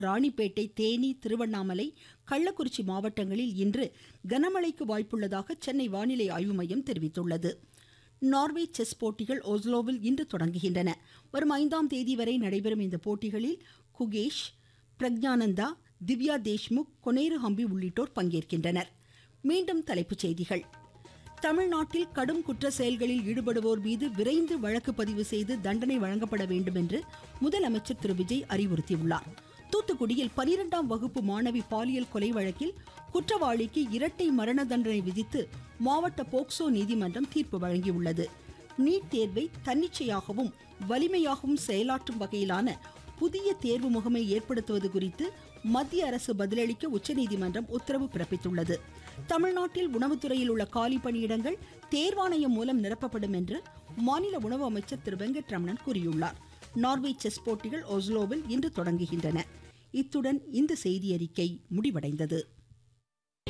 ராணிப்பேட்டை தேனி திருவண்ணாமலை கள்ளக்குறிச்சி மாவட்டங்களில் இன்று கனமழைக்கு வாய்ப்புள்ளதாக சென்னை வானிலை ஆய்வு மையம் தெரிவித்துள்ளது நார்வே செஸ் போட்டிகள் ஒஸ்லோவில் இன்று தொடங்குகின்றன வரும் ஐந்தாம் தேதி வரை நடைபெறும் இந்த போட்டிகளில் குகேஷ் பிரக்ஞானந்தா திவ்யா தேஷ்முக் கொனேரு ஹம்பி உள்ளிட்டோர் பங்கேற்கின்றனர் மீண்டும் தலைப்புச் செய்திகள் தமிழ்நாட்டில் கடும் குற்ற செயல்களில் ஈடுபடுவோர் மீது விரைந்து வழக்கு பதிவு செய்து தண்டனை வழங்கப்பட வேண்டும் என்று முதலமைச்சர் திரு விஜய் அறிவுறுத்தியுள்ளார் தூத்துக்குடியில் பனிரெண்டாம் வகுப்பு மாணவி பாலியல் கொலை வழக்கில் குற்றவாளிக்கு இரட்டை மரண தண்டனை விதித்து மாவட்ட போக்சோ நீதிமன்றம் தீர்ப்பு வழங்கியுள்ளது நீட் தேர்வை தன்னிச்சையாகவும் வலிமையாகவும் செயலாற்றும் வகையிலான புதிய தேர்வு முகமை ஏற்படுத்துவது குறித்து மத்திய அரசு பதிலளிக்க உச்சநீதிமன்றம் உத்தரவு பிறப்பித்துள்ளது தமிழ்நாட்டில் உணவுத்துறையில் உள்ள காலி பணியிடங்கள் தேர்வாணையம் மூலம் நிரப்பப்படும் என்று மாநில உணவு அமைச்சர் திரு வெங்கட்ரமணன் கூறியுள்ளார் நார்வே செஸ் போட்டிகள் ஒஸ்லோவில் இன்று தொடங்குகின்றன இத்துடன் இந்த செய்தியறிக்கை முடிவடைந்தது